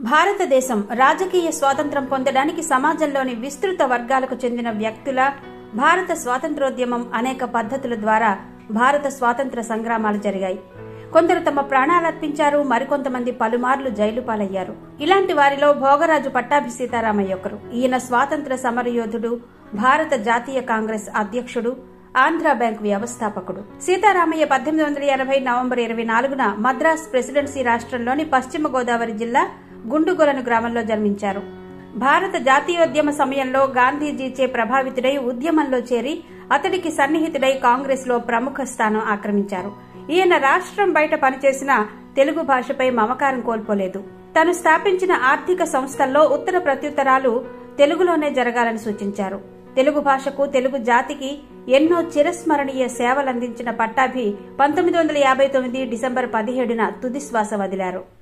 భారతదేశం రాజకీయ స్వాతంత్రం పొందడానికి సమాజంలోని విస్తృత వర్గాలకు చెందిన వ్యక్తుల భారత స్వాతంత్రోద్యమం అనేక పద్ధతుల ద్వారా భారత స్వాతంత్ర సంగ్రామాలు జరిగాయి కొందరు తమ ప్రాణాలర్పించారు మరికొంతమంది పలుమార్లు జైలు పాలయ్యారు ఇలాంటి వారిలో భోగరాజు పట్టాభి సీతారామయ్య ఒకరు ఈయన స్వాతంత్ర సమరయోధుడు భారత జాతీయ కాంగ్రెస్ అధ్యక్షుడు ఆంధ్ర బ్యాంక్ వ్యవస్థాపకుడు సీతారామయ్య పద్దెనిమిది వందల ఎనభై నవంబర్ ఇరవై నాలుగున మద్రాస్ ప్రెసిడెన్సీ రాష్ట్రంలోని పశ్చిమ గోదావరి జిల్లా గుండుగొలను గ్రామంలో జన్మించారు భారత జాతీయోద్యమ సమయంలో గాంధీజీచే ప్రభావితుడై ఉద్యమంలో చేరి అతడికి సన్నిహితుడై కాంగ్రెస్ లో ప్రముఖ స్థానం ఆక్రమించారు ఈయన రాష్ట్రం బయట పనిచేసిన తెలుగు భాషపై మమకారం కోల్పోలేదు తను స్థాపించిన ఆర్థిక సంస్థల్లో ఉత్తర ప్రత్యుత్తరాలు తెలుగులోనే జరగాలని సూచించారు తెలుగు భాషకు తెలుగు జాతికి ఎన్నో చిరస్మరణీయ సేవలందించిన పట్టాభి పంతొమ్మిది వందల యాభై తొమ్మిది డిసెంబర్ పదిహేడున తుదిశ్వాస వదిలారు